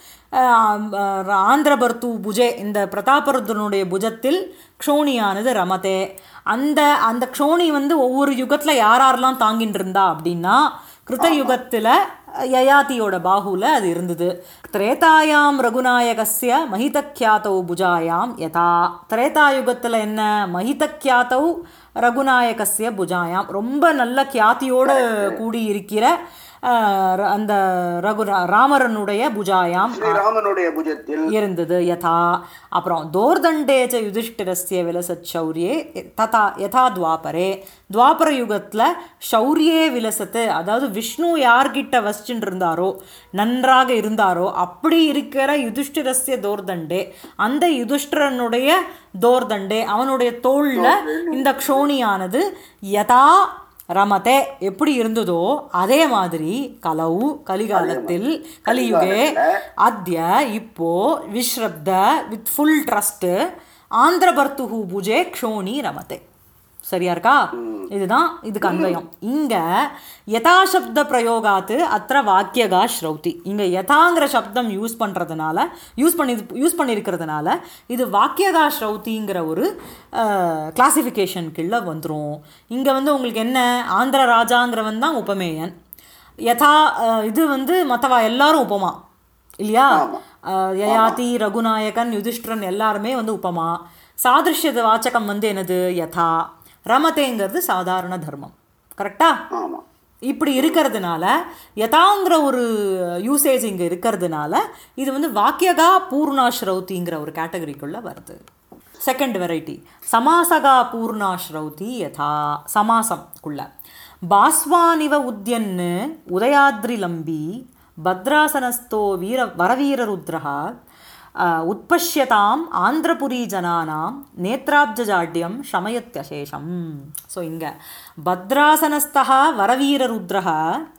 ஆந்திர பர்த்து புஜே இந்த பிரதாபருத்ரனுடைய புஜத்தில் க்ஷோணியானது ரமதே அந்த அந்த க்ஷோணி வந்து ஒவ்வொரு யுகத்தில் யார் யாரெல்லாம் தாங்கிட்டு இருந்தா அப்படின்னா கிருத யுகத்தில் யயாதியோட பாகுல அது இருந்தது திரேதாயாம் ரகுநாயகஸ்ய மகிதக்கியாத்தௌ புஜாயாம் யதா திரேதாயுகத்தில் என்ன மகிதக்கியாத்தௌ ரகுநாயகஸ்ய புஜாயாம் ரொம்ப நல்ல கியாத்தியோடு கூடி இருக்கிற அஹ், ர- அந்த ரகு ராமரனுடைய புஜாயாம் ஸ்ரீராமனுடைய புஜத்தில் இருந்தது யதா அப்புறம் தோர்தண்டேச்ச யுதிஷ்டிரஸ்ய விலசத் சௌரியே ததா யதா துவாபரே துவாபர யுகத்தில் ஷௌரியே விலசத்து அதாவது விஷ்ணு யார்கிட்ட வசிச்சுட்டு இருந்தாரோ நன்றாக இருந்தாரோ அப்படி இருக்கிற யுதிஷ்டிரஸ்ய தோர்தண்டே அந்த யுதிஷ்டிரனுடைய தோர்தண்டே அவனுடைய தோளில் இந்த க்ஷோணியானது யதா ரமதே எப்படி இருந்ததோ அதே மாதிரி கலவு கலிகாலத்தில் கலியுகே அத்ய இப்போ விஸ்ரப்த வித் ஃபுல் ட்ரஸ்ட் ஆந்திர பர்த்துஹு புஜே க்ஷோணி ரமதே சரியா இருக்கா இதுதான் இதுக்கு அன்வயம் இங்க யதாசப்த பிரயோகாத்து அത്ര வாக்கியகா ஸ்ரௌதி இங்க யதாங்கிற சப்தம் யூஸ் பண்றதுனால யூஸ் பண்ணி யூஸ் பண்ணியிருக்கிறதுனால இது வாக்கியகா ஸ்ரௌதிங்கிற ஒரு கிளாசிஃபிகேஷன் கீழே வந்துரும் இங்க வந்து உங்களுக்கு என்ன ஆந்திர ராஜாங்கிறவன் தான் உபமேயன் யதா அஹ், இது வந்து மற்றவா எல்லாரும் உபமா இல்லையா அஹ், யயாதி ரகுநாயகன் யுதிஷ்டிரன் எல்லாருமே வந்து உபமா சாதிருஷ்யத வாச்சகம் வந்து என்னது யதா ரமதேங்கிறது சாதாரண தர்மம் கரெக்டா ஆமா இப்படி இருக்கிறதுனால யதாங்கிற ஒரு யூசேஜ் இங்கே இருக்கிறதுனால இது வந்து வாக்கியகா பூர்ணாஸ்ரௌதிங்கிற ஒரு கேட்டகரிக்குள்ள வருது செகண்ட் வெரைட்டி சமாசகா பூர்ணாஸ்ரௌதி யதா சமாசம்குள்ள பாஸ்வானிவ உத்யன்னு உதயாத்ரிலம்பி பத்ராசனஸ்தோ வீர வரவீரருத்ரஹா அஹ், உத்பஷ்யதாம் ஆந்திரபுரி ஜனானாம் நேத்ராப்ஜாட்யம் சமயத்யசேஷம் ஸோ இங்கே பத்ராசனஸ்தா வரவீரருத்ரஹ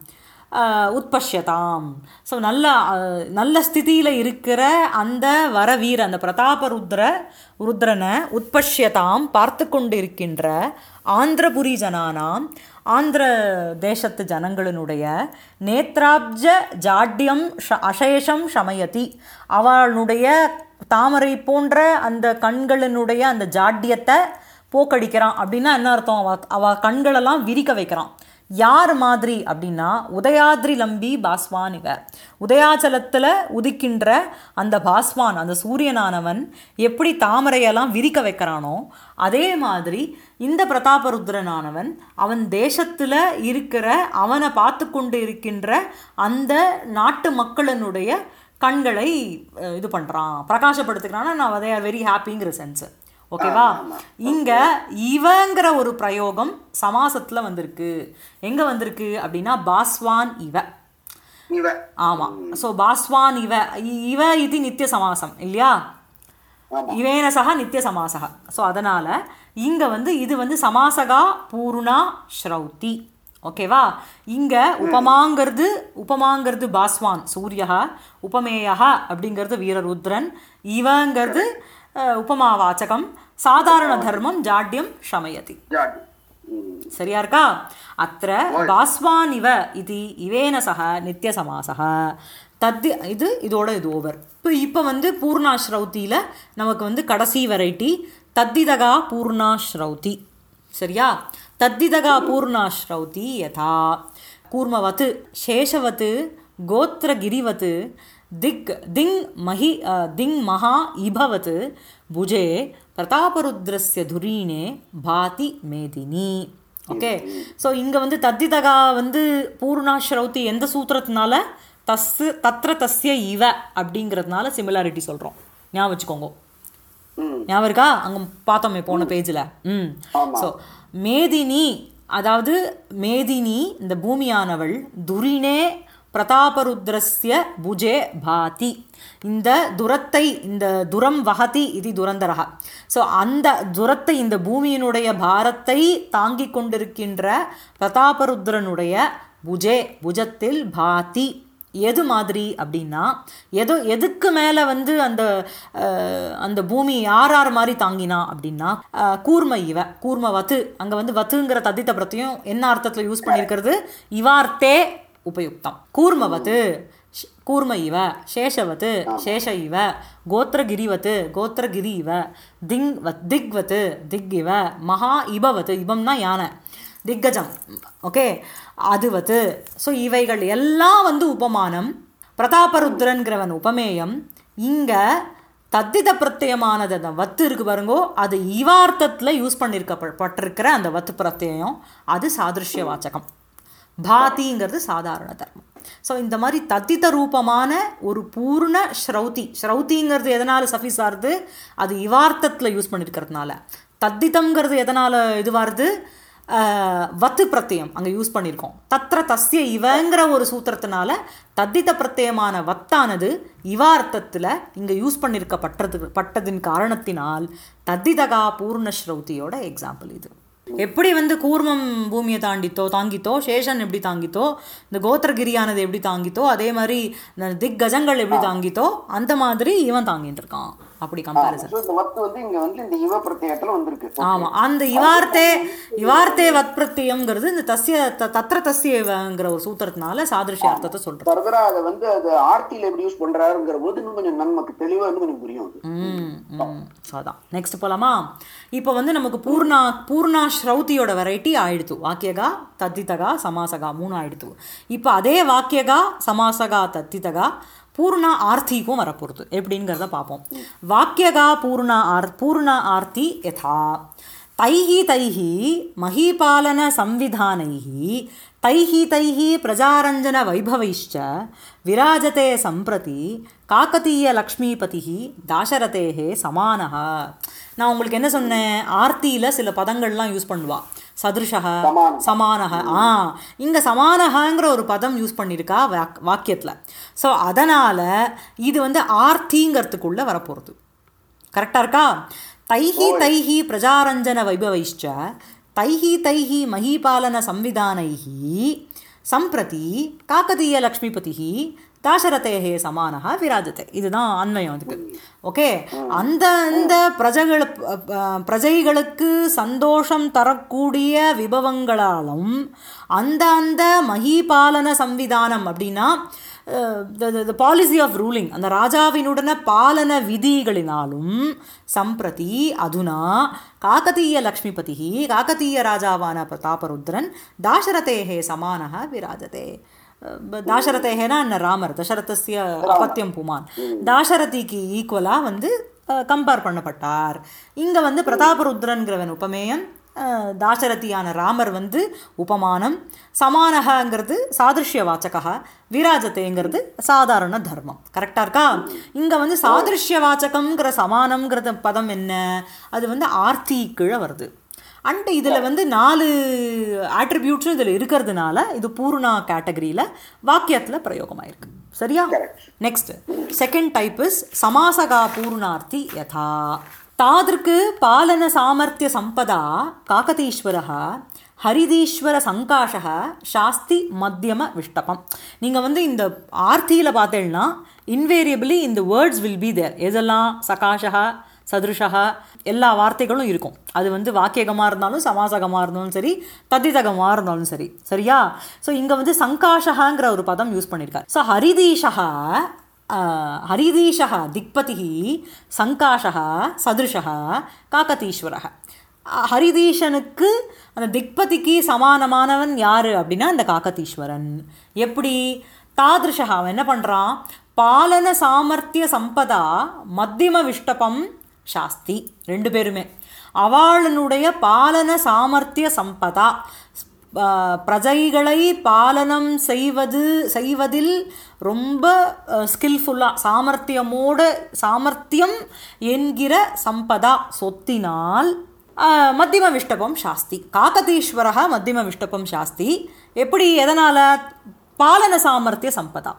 அஹ், உத்பஷ்யதாம் ஸோ நல்ல அஹ், நல்ல ஸ்திதியில் இருக்கிற அந்த வரவீர அந்த பிரதாபருத்ர ருத்ரனை உத்பஷ்யதாம் பார்த்து கொண்டிருக்கின்ற ஆந்திரபுரி ஜனானாம் ஆந்திர தேசத்து ஜனங்களினுடைய நேத்ராப்ஜ ஜாட்யம் ஷ அசேஷம் சமயதி அவளுடைய தாமரை போன்ற அந்த கண்களினுடைய அந்த ஜாட்யத்தை போக்கடிக்கிறான் அப்படின்னா என்ன அர்த்தம் அவ அவ கண்களெல்லாம் விரிக்க வைக்கிறான் யார் மாதிரி அப்படின்னா உதயாத்ரி லம்பி பாஸ்வான் இவர் உதயாச்சலத்தில் உதிக்கின்ற அந்த பாஸ்வான் அந்த சூரியனானவன் எப்படி தாமரையெல்லாம் விரிக்க வைக்கிறானோ அதே மாதிரி இந்த பிரதாபருத்ரனானவன் அவன் தேசத்தில் இருக்கிற அவனை பார்த்து கொண்டு இருக்கின்ற அந்த நாட்டு மக்களினுடைய கண்களை அஹ், இது பண்ணுறான் பிரகாசப்படுத்துக்கிறான்னா நான் they are வெரி ஹாப்பிங்கிற சென்ஸு ஓகேவா இங்க இவங்கிற ஒரு பிரயோகம் சமாசத்துல வந்திருக்கு எங்க வந்திருக்கு அப்படின்னா பாஸ்வான் இவ இவ ஆமா ஸோ பாஸ்வான் இவ இ- இவ இது நித்திய சமாசம் இல்லையா ஆமா இவேன சக நித்திய சமாசக ஸோ அதனால இங்க வந்து இது வந்து சமாசகா பூர்ணா ஸ்ரௌதி ஓகேவா இங்க உபமாங்கிறது உபமாங்கிறது பாஸ்வான் சூரியா உபமேயா அப்படிங்கிறது வீரருத்ரன் இவங்கிறது அஹ், உபமாவாச்சகம் சாதாரண தர்மம் ஜாட்யம் ஷமயதி ஜாடி ம். சரியா இருக்கா அத்த பாஸ்வான் இவ இது இவேன சக நித்திய சமாசக தத்தி இது இதோட இது ஓவர் இப்போ இப்போ வந்து பூர்ணாஸ்ரௌத்தியில் நமக்கு வந்து கடைசி வெரைட்டி தத்திதகா பூர்ணாஸ்ரௌதி சரியா தத்திதகா பூர்ணாஸ்ரௌதி யதா கூர்மவத் சேஷவத் கோத்திரகிரிவத் திக் திங் மஹி அஹ், திங் மகா இபவத் புஜே பிரதாபருத்ரஸ்ய துரீனே பாதி மேதினி ஓகே ஸோ இங்கே வந்து தத்திதகா வந்து பூர்ணாஸ்ரௌதி எந்த சூத்திரத்தினால தஸ்ஸு தத்ர தஸ்ய இவ அப்படிங்கிறதுனால சிமிலாரிட்டி சொல்கிறோம் ஞாபகம் வச்சுக்கோங்க ம் ஞாபகம் இருக்கா அங்கே பார்த்தோமே போன பேஜில் ம் ஸோ மேதினி அதாவது மேதினி இந்த பூமியானவள் துரினே பிரதாபருத்ரஸ்ய புஜே பாதி இந்த துரத்தை இந்த துரம் வகதி இது துரந்தரக ஸோ அந்த துரத்தை இந்த பூமியினுடைய பாரத்தை தாங்கிக் கொண்டிருக்கின்ற பிரதாபருத்ரனுடைய புஜே புஜத்தில் பாதி எது மாதிரி அப்படின்னா எது எதுக்கு மேலே வந்து அந்த அஹ், அந்த பூமி யார் யார் மாதிரி தாங்கினா அப்படின்னா அஹ், கூர்ம இவ கூர்ம வத்து அங்கே வந்து வத்துங்கிற தத்தித்த பிரத்தையும் என்ன அர்த்தத்தில் யூஸ் பண்ணியிருக்கிறது இவார்த்தே உபயுக்தம் கூர்மவத்து ஷ்- கூர்ம இவ சேஷவத்து சேஷ இவ கோத்திரகிரிவத்து கோத்திரகிரி இவ திங் வத் திக்வத்து திக் இவ மகா இபவத்து இபம்னா யானை திக்கஜம் ஓகே அதுவது ஸோ இவைகள் எல்லாம் வந்து உபமானம் பிரதாபருத்ரன்கிறவன் உபமேயம் இங்கே தத்தித பிரத்யமானது அந்த வத்து இருக்கு பாருங்கோ அது இவார்த்தத்தில் யூஸ் பண்ணியிருக்கப்பட்டிருக்கிற அந்த வத்து பிரத்யயம் அது சாதிருஷ்ய வாச்சகம் பாதிங்கிறது சாதாரண தர்மம் ஸோ இந்த மாதிரி தத்தித ரூபமான ஒரு பூர்ண ஸ்ரௌதி ஸ்ரௌதிங்கிறது எதனால் சஃபீஸ் ஆகுது அது இவார்த்தத்தில் யூஸ் பண்ணியிருக்கிறதுனால தத்திதம்ங்கிறது எதனால் இதுவாருது ஆஹ், வத்து பிரத்யம் அங்கே யூஸ் பண்ணியிருக்கோம் தத்ர தஸ்ய இவங்கிற ஒரு சூத்திரத்தினால தத்தித பிரத்யமான வத்தானது இவார்த்தத்தில் இங்கே யூஸ் பண்ணியிருக்கப்பட்டது பட்டதின் காரணத்தினால் தத்திதகா பூர்ண ஸ்ரௌதியோட எக்ஸாம்பிள் இது எப்படி வந்து கூர்மம் பூமியை தாண்டித்தோ தாங்கித்தோ சேஷன் எப்படி தாங்கித்தோ இந்த கோத்திரகிரியானது எப்படி தாங்கித்தோ அதே மாதிரி இந்த திக்கஜங்கள் எப்படி தாங்கித்தோ அந்த மாதிரி இவன் தாங்கிட்டு இருக்கான் அப்படி கம்பேரிசன் So, இந்த வத்து வந்து இங்க வந்து இந்த இவ பிரத்யேகத்துல வந்திருக்கு ஆமா அந்த இவார்த்தே இவார்த்தே வத் பிரத்யம்ங்கிறது இந்த தஸ்ய த- தத்ர தஸ்யங்கிற ஒரு சூத்திரத்தினால சாதிருஷ்ய அர்த்தத்தை சொல்றது ஃபர்தரா அதை வந்து அது ஆர்த்தியில எப்படி யூஸ் பண்றாருங்கிற போது இன்னும் கொஞ்சம் நமக்கு தெளிவா இன்னும் கொஞ்சம் புரியும் அது ம் ம் ஸோ அதான் நெக்ஸ்ட் போலாமா இப்போ வந்து நமக்கு பூர்ணா பூர்ணா ஸ்ரௌதியோட வெரைட்டி ஆயிடுத்து வாக்கியகா தத்திதகா சமாசகா மூணு ஆயிடுத்து இப்போ அதே வாக்கியகா சமாசகா தத்திதகா பூர்ணா ஆர்த்திக்கும் வரப்போகுது எப்படிங்கிறத பார்ப்போம் வாக்கியகா பூர்ணா ஆர் பூர்ணா ஆர்த்தி யதா तैः तैः महीपालनसंविधानैः तैः तैः प्रजारञ्जनवैभवैश्च विराजते सम्प्रति काकतीयलक्ष्मीपतिः தாசரதேः சமானः நான் உங்களுக்கு என்ன சொன்னேன் ஆர்த்தியில் சில பதங்கள்லாம் யூஸ் பண்ணுவா சதுருஷா சமானம். சமானக ஆ இங்கே சமானகங்கிற ஒரு பதம் யூஸ் பண்ணியிருக்கா வாக் வாக்கியத்தில் ஸோ அதனால் இது வந்து ஆர்த்திங்கிறதுக்குள்ளே வரப்போகிறது கரெக்டாக இருக்கா தைஹி தைஹி பிரஜாரஞ்சன வைபவைश्च தைஹி தைஹி மஹீபாலன சம்விதானைஹி சம்பிரதி காக்கதீய லக்ஷ்மிபதிः தாசரதேகே சமானः விராஜத்தை இதுதான் அன்வயம் அதுக்கு ஓகே அந்த அந்த பிரஜைகள் பிரஜைகளுக்கு சந்தோஷம் தரக்கூடிய விபவங்களாலும் அந்த அந்த மஹீபாலன சம்விதானம் அப்படின்னா த பாலிசி ஆஃப் ரூலிங் அந்த ராஜாவினுடன பாலன விதிகளினாலும் சம்பிரதி அதுனா காக்கதீய லக்ஷ்மிபதி காக்கதீய ராஜாவான பிரதாபருத்ரன் தாசரதேகே சமானः விராஜதே தாசரதேகேனா என்ன ராமர் தசரதஸ்ய அப்பத்தியம் புமான் தாசரதிக்கு ஈக்குவலாக வந்து கம்பேர் பண்ணப்பட்டார் இங்கே வந்து பிரதாபருத்ரன்கிறவன் உபமேயம் அஹ், தாசரதியான ராமர் வந்து உபமானம் சமானகங்கிறது சாதிருஷ்ய வாச்சகா விராஜத்தைங்கிறது சாதாரண தர்மம் கரெக்டாக இருக்கா இங்கே வந்து சாதிருஷ்ய வாச்சகம்ங்கிற சமானம்ங்கிறது பதம் என்ன அது வந்து ஆர்த்தி கீழே வருது அண்ட் இதில் வந்து நாலு ஆட்ரிபியூட்ஸும் இதில் இருக்கிறதுனால இது பூர்ணா கேட்டகரியில் வாக்கியத்தில் பிரயோகமாயிருக்கு சரியா நெக்ஸ்ட் செகண்ட் டைப் இஸ் சமாசகா பூர்ணார்த்தி யதா தாதிருக்கு பாலன சாமர்த்திய சம்பதா காகதீஸ்வரः ஹரிதீஸ்வர சங்காஷக சாஸ்தி மத்தியம விஷ்டபம் நீங்கள் வந்து இந்த ஆர்த்தியில் பார்த்தேன்னா இன்வேரியபிளி இந்த வேர்ட்ஸ் வில் பி தேர் எதெல்லாம் சகாஷக சதுருஷா எல்லா வார்த்தைகளும் இருக்கும் அது வந்து வாக்கியகமாக இருந்தாலும் சமாசகமாக இருந்தாலும் சரி தத்திதகமாக இருந்தாலும் சரி சரியா ஸோ இங்கே வந்து சங்காஷகாங்கிற ஒரு பதம் யூஸ் பண்ணியிருக்கார் ஸோ ஹரிதீஷா ஹரிதீஷः திக்பதிः சங்காஷः சதுருஷः காக்கதீஸ்வரः அஹ் ஹரிதீஷனுக்கு அந்த திக்பதிக்கு சமானமானவன் யார் அப்படின்னா அந்த காக்கதீஸ்வரன் எப்படி தாதிருஷா அவன் என்ன பண்ணுறான் பாலன சாமர்த்திய சம்பதா மத்தியம விஷ்டபம் சாஸ்தி ரெண்டு பேருமே அவளுடைய பாலன சாமர்த்திய சம்பதா ஆஹ் பிரஜைகளை பாலனம் செய்வது செய்வதில் ரொம்ப ஸ்கில்ஃபுல்லாக சாமர்த்தியமோட சாமர்த்தியம் என்கிற சம்பதா சொத்தினால் ஆஹ் மத்தியம விஷ்டபம் சாஸ்தி காக்கதீஸ்வரக மத்தியம விஷ்டபம் சாஸ்தி எப்படி எதனால் பாலன சாமர்த்திய சம்பதா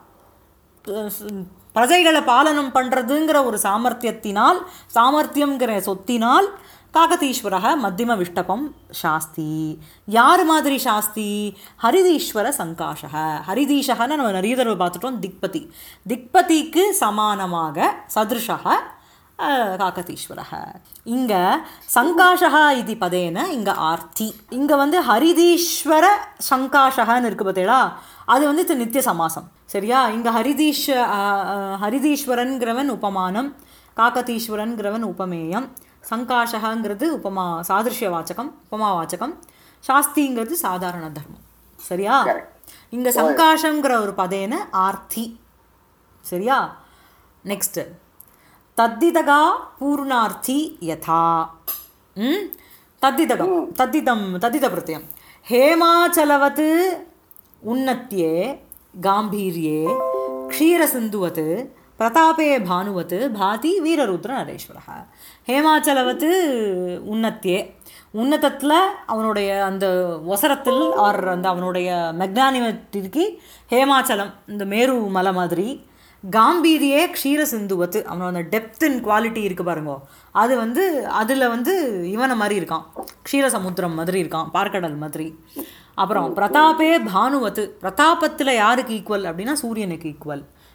பிரஜைகளை பாலனம் பண்ணுறதுங்கிற ஒரு சாமர்த்தியத்தினால் சாமர்த்தியங்கிற சொத்தினால் காகதீஸ்வரக மத்தியம விஷ்டபம் சாஸ்தி யார் மாதிரி சாஸ்தி ஹரிதீஸ்வர சங்காஷக ஹரிதீஷகன்னு நம்ம நிறைய தடவை பார்த்துட்டோம் திக்பதி திக்பதிக்கு சமானமாக சதுருஷக காக்கதீஸ்வரக இங்கே சங்காஷகா இது பதேன இங்கே ஆர்த்தி இங்கே வந்து ஹரிதீஸ்வர சங்காஷகன்னு இருக்கு பார்த்தீங்களா அது வந்து இது நித்திய சமாசம் சரியா இங்கே ஹரிதீஷ் அஹ், அஹ், ஹரிதீஸ்வரன்கிறவன் உபமானம் காக்கதீஸ்வரன்கிறவன் உபமேயம் சங்காஷகங்கிறது உபமா சாதிருஷ்ய வாச்சகம் உபமா வாச்சகம் சாஸ்திங்கிறது சாதாரண தர்மம் சரியா இங்கே சங்காஷங்கிற ஒரு பதேன ஆர்த்தி சரியா நெக்ஸ்ட் தத்திதகா பூர்ணார்த்தி யதா ம் தத்திதகம் தத்திதம் தத்தித பிரத்யம் ஹேமாச்சலவத் உன்னத்யே காம்பீர்யே க்ஷீரசிந்துவத் பிரதாபே பானுவத் பாதி வீரருத்ர நரேஸ்வரः ஹேமாச்சலவத் உன்னத்யே உன்னதத்தில் அவனுடைய அந்த ஒசரத்தில் ஆர் அந்த அவனுடைய மெக்னானிமத்திற்கு ஹேமாச்சலம் இந்த மேரு மலை மாதிரி காம்பீரியே க்ஷீர சிந்துவத்து அவனோட அந்த டெப்த் அண்ட் குவாலிட்டி இருக்கு பாருங்க அது வந்து அதில் வந்து இவனை மாதிரி இருக்கான் க்ஷீர சமுத்திரம் மாதிரி இருக்கான் பார்க்கடல் மாதிரி அப்புறம் பிரதாபே பானுவத்து பிரதாபத்தில் யாருக்கு ஈக்குவல் அப்படின்னா சூரியனுக்கு ஈக்குவல்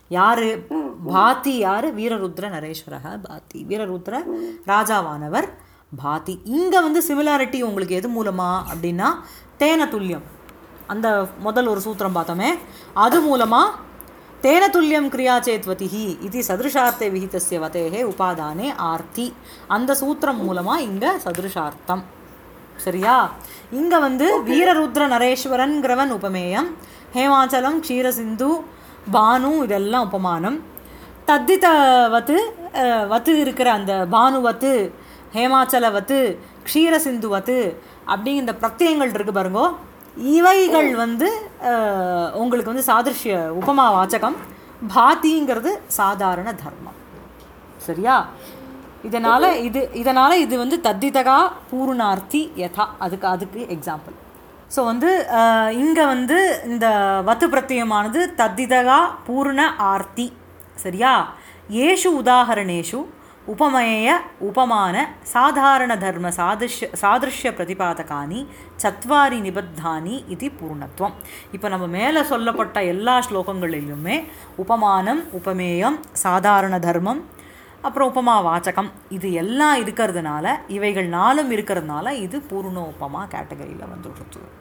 யாரு பாத்தி யாரு வீரருத்ர நரேஸ்வரக பாத்தி வீரருத்ர ராஜாவானவர் பாத்தி இங்க வந்து சிமிலாரிட்டி உங்களுக்கு எது மூலமா அப்படின்னா தேன துல்லியம் அந்த முதல் ஒரு சூத்திரம் பார்த்தோமே அது மூலமா தேன துல்லியம் கிரியா சேத்வதிஹி இது சதுருஷார்த்தே விகிதஸ்ய வதேகே உபாதானே ஆர்த்தி அந்த சூத்திரம் மூலமா இங்க சதுருஷார்த்தம் சரியா இங்க வந்து வீரருத்ர நரேஸ்வரன்கிறவன் உபமேயம் ஹேமாச்சலம் க்ஷீரசிந்து பானு இதெல்லாம் உபமானம் தத்திதவத்து அஹ், வத்து இருக்கிற அந்த பானுவத்து ஹேமாச்சலவத்து க்ஷீரசிந்துவத்து அப்படிங்கிற இந்த பிரத்யங்கள் இருக்கு பாருங்கோ இவைகள் வந்து அஹ், உங்களுக்கு வந்து சாதிருஷ்ய உபமா வாச்சகம் பாத்திங்கிறது சாதாரண தர்மம் சரியா இதனால இது இதனால இது வந்து தத்திதகா பூர்ணார்த்தி யதா அதுக்கு அதுக்கு எக்ஸாம்பிள் ஸோ வந்து அஹ், இங்க வந்து இந்த வத்து பிரத்யமானது தத்திதகா பூர்ண ஆர்த்தி சரியா ஏஷு உதாகரணேஷு உபமேய உபமான சாதாரண தர்ம சாதிருஷ்ய சாதிருஷ்ய பிரதிபாதகானி சத்வாரி நிபத்தானி இது பூர்ணத்துவம் இப்போ நம்ம மேலே சொல்லப்பட்ட எல்லா ஸ்லோகங்களிலுமே உபமானம் உபமேயம் சாதாரண தர்மம் அப்புறம் உபமா வாச்சகம் இது எல்லாம் இருக்கிறதுனால இவைகள் நாளும் இருக்கிறதுனால இது பூர்ணோபமா கேட்டகரியில் வந்துடுறது